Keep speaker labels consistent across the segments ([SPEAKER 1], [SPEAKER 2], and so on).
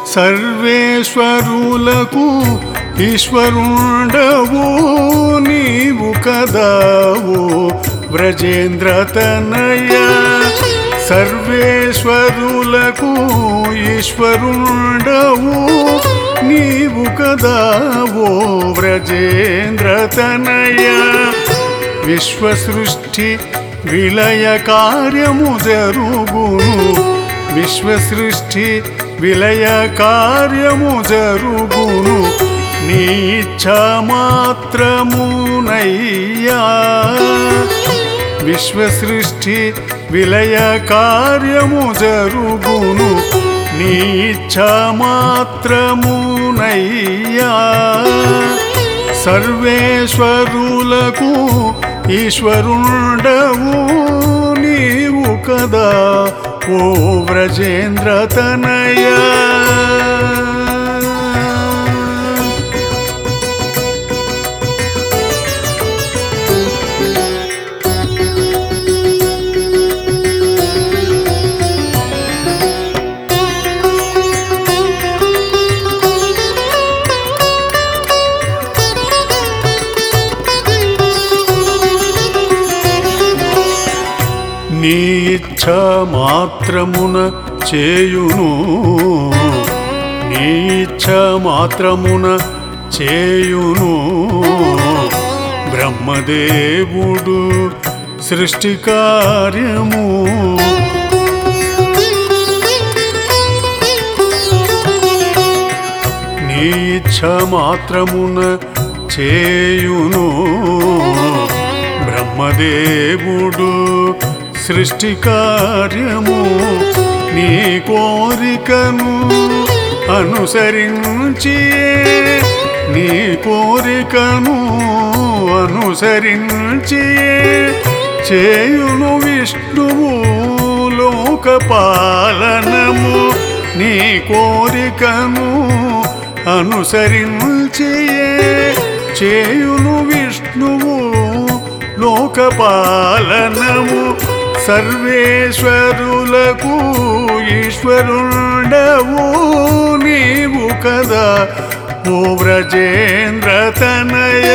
[SPEAKER 1] సర్వేశ్వరులకు ఈశ్వరుండవు నీవు కదావు వ్రజేంద్ర తనయ సర్వేశ్వరులకు ఈశ్వరుండవు నీవు కదావో వ్రజేంద్ర తనయ విశ్వసృష్టి విలయ కార్యము జరుగును విశ్వసృష్టి విలయ కార్యము జరుగును నీచ్ఛ మాత్రమునయ్యా విశ్వసృష్టి విలయ కార్యము జరుగును నీచ్ఛ మాత్రమునయ్యా సర్వేశ్వరులకు ఈశ్వరుండవు నీవు కదా ఓ వ్రజేంద్ర తనయ నీ ఇచ్ఛ మాత్రమున చేయును నీ ఇచ్ఛ మాత్రమున చేయును బ్రహ్మదేవుడు సృష్టి కార్యము నీ ఇచ్ఛ మాత్రమున చేయును బ్రహ్మదేవుడు సృష్టి కార్యము నీ కోరికను అనుసరించి నీ కోరికను అనుసరించి చేయును విష్ణువు లోకపాలనము నీ కోరికను అనుసరించి చేయును విష్ణువు లోకపాలనము సర్వేశ్వరులకు ఈశ్వరుండవు నీవు కదా ఓ వ్రజేంద్ర తనయ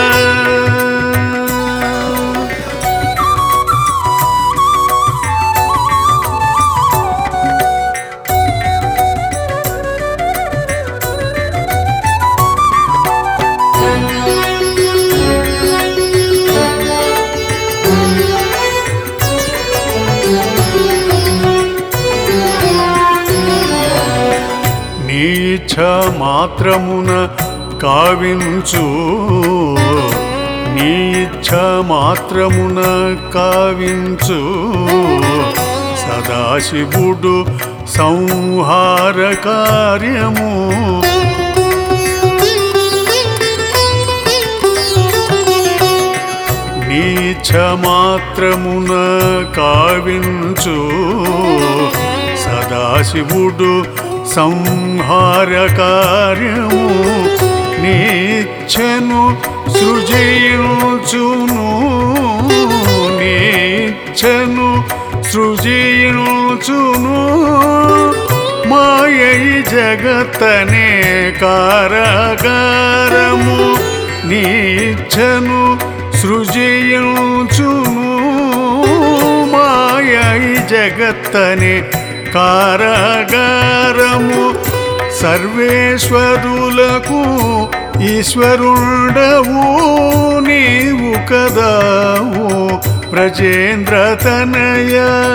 [SPEAKER 1] నీఛ మాత్రమున కావించు నీఛ మాత్రమున కావించు సదాశివుడు సంహార కార్యము నీఛ మాత్రమున కావించు సదాశివుడు సంహార కార్యము నీచ్ఛను సృజించును నీచ్ఛను సృజించును మాయై జగత్తనే కారగారము నీచ్ఛను సృజించును మాయై జగత్తనే కారగారము సర్వేశ్వరులకు ఈశ్వరుండవు నీవు కదావు ప్రజేంద్ర తనయ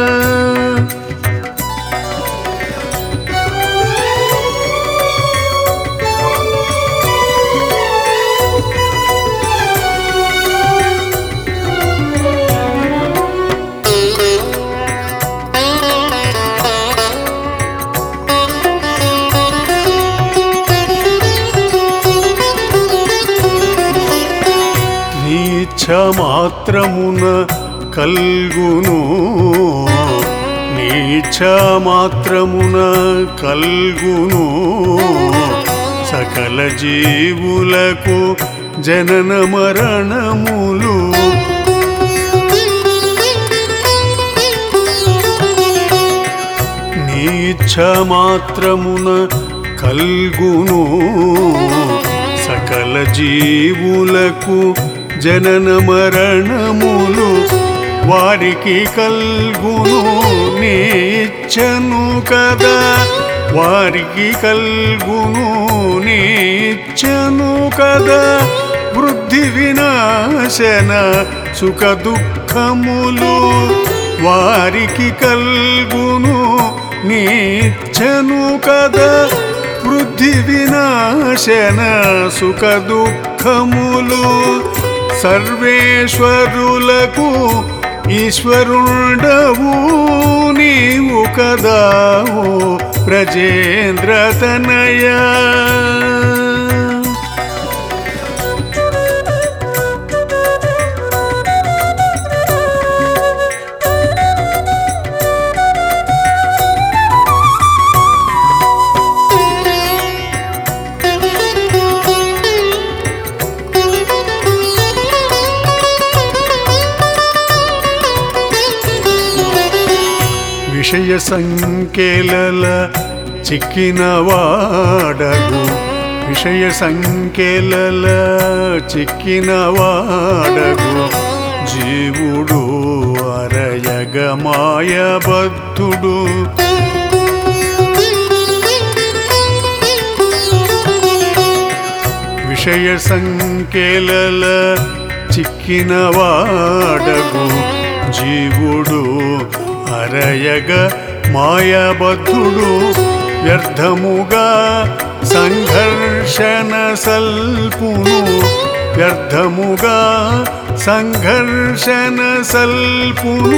[SPEAKER 1] నీచ్ఛ మాత్రమున కల్గును నీచ్ఛ మాత్రమున కల్గును సకల జీవులకు జనన మరణములు నీచ్ఛ మాత్రమున కల్గును సకల జీవులకు జనన మరణములు వారికి కల్గును నీచ్చను కదా వారికి కల్గును నీచ్చను కదా వృద్ధి వినాశన సుఖ దుఃఖములు వారికి కల్గును నీచ్చను కదా వృద్ధి వినాశన సుఖ దుఃఖములు సర్వేశ్వరులకు ఈశ్వరుండవు నీవు కదా ఓ ప్రజేంద్ర తనయా విషయ సంఖ్యల చిక్కిన వాడగు విషయ సంఖ్యల చిక్కిన వాడగు జీవుడు అరయగ మాయబద్ధుడు విషయ సంఖ్యల చిక్కిన వాడగు జీవుడు అరయగ మాయబద్ధుడు వ్యర్థముగా సంఘర్షణ సల్పును వ్యర్థముగా సంఘర్షణ సల్పును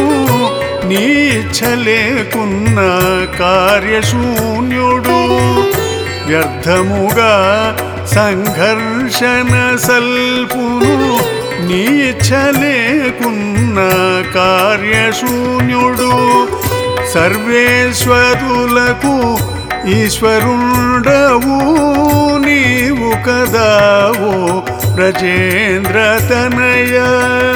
[SPEAKER 1] నీచలేకున్న కార్యశూన్యుడు వ్యర్థముగా సంఘర్షణ సల్పును నీచలేకున్న కార్యశూన్యుడు సర్వేశ్వరులకు ఈశ్వరుండవు నీవు కదా ఓ ప్రజేంద్ర తనయ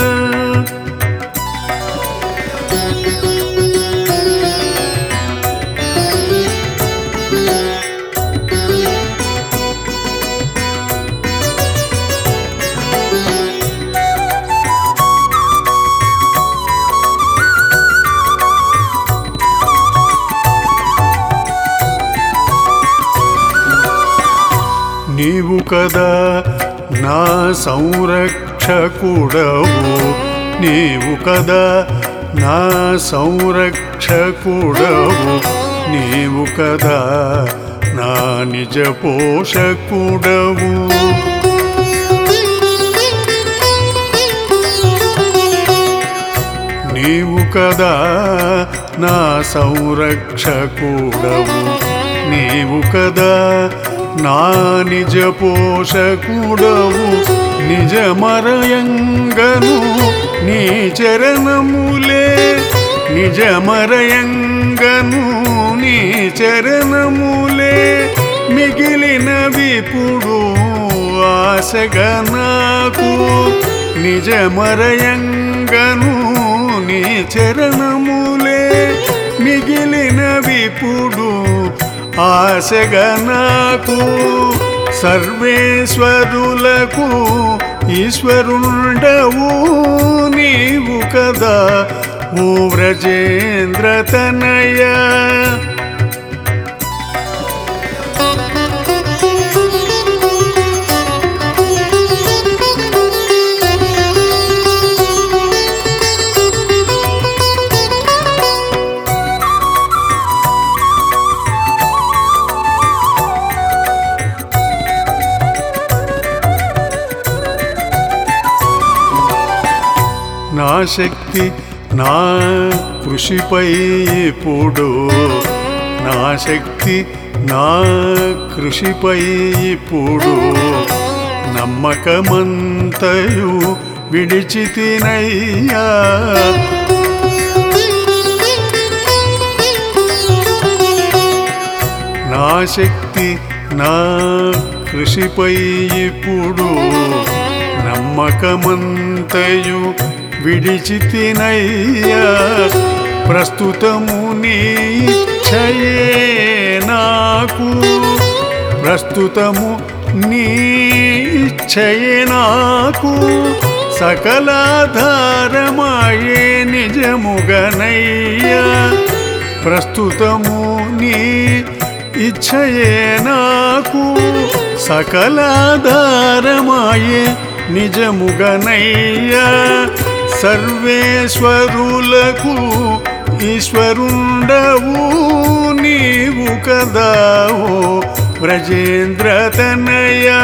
[SPEAKER 1] నీవు కదా నా సంరక్షకుడవు నీవు కదా నా సంరక్షకుడవు నీవు కదా నా నిజ పోషకుడవు నీవు కదా నా సంరక్షకుడవు నీవు కదా నా నిజ పోషకుడవు నిజ మరయంగను నీ చరణములే నిజ మరయంగను నీ చరణములే మిగిలిన విపుడు ఆశగా నాకు నిజ మరయంగను నీ చరణములే మిగిలిన విపుడు ఆశగా నాకు సర్వేశ్వరులకు ఈశ్వరుండవు నీవు కదా ఓ వ్రజేంద్ర తనయ నా శక్తి నా కృషిపై ఇప్పుడు నా శక్తి నా కృషిపై ఇప్పుడు నమ్మకమంతయు విడిచితినయ్యా నా శక్తి నా కృషిపై ఇప్పుడు నమ్మకమంతయు విడిచితినయ్యా ప్రస్తుతము నీ ఇచ్ఛయే నాకు ప్రస్తుతము నీ ఇచ్చయే నాకు సకలాధారమాయే నిజముగనయ్యా ప్రస్తుతము నీ ఇచ్చయే నాకు సకలాధారమాయే నిజముగనయ్యా సర్వేశ్వరులకు ఈశ్వరుండవు నీవు కదావో వ్రజేంద్ర తనయా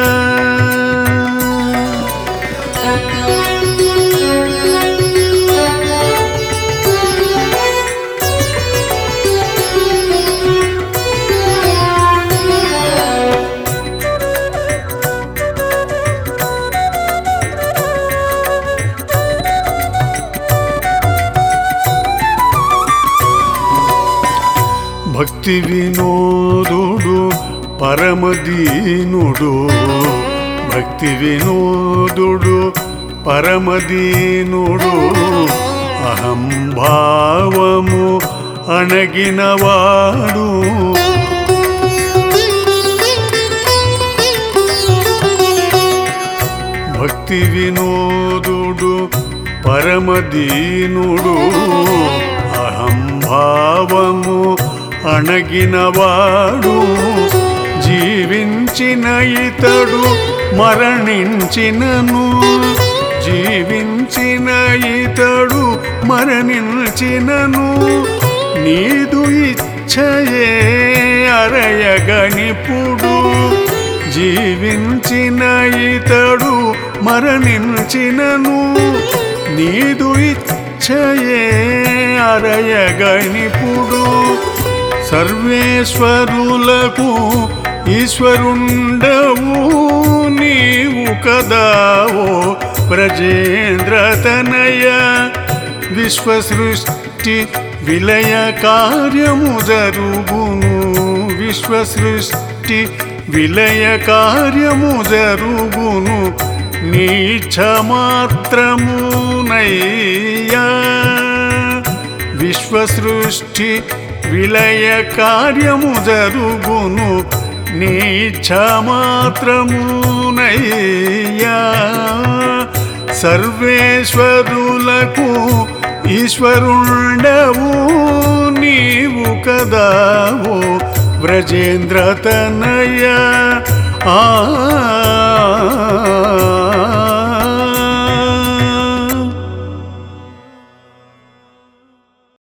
[SPEAKER 1] భక్తి వినోదుడు పరమదీనుడు భక్తి వినోదుడు పరమదీనుడు అహంభావము అణగినవాడు భక్తి వినోదుడు పరమదీనుడు అహంభావము అణగినవాడు జీవించిన ఇతడు మరణించినను జీవించిన ఇతడు మరణించినను నీదు ఇచ్చయే అరయగనిపుడు జీవించిన ఇతడు మరణించినను నీదు ఇచ్చయే అరయగనిపుడు సర్వేశ్వరులకు ఈశ్వరుండవు నీవు కదావో ప్రజేంద్ర తనయ విశ్వసృష్టి విలయ కార్యము జరుగును విశ్వసృష్టి విలయ కార్యము జరుగును నీచ మాత్రమునయ్యా విశ్వసృష్టి విలయ కార్యము జరుగును నీచ మాత్రమునయ్యా సర్వేశ్వరులకు ఈశ్వరుండవు నీవు కదావో వ్రజేంద్ర తనయ ఆ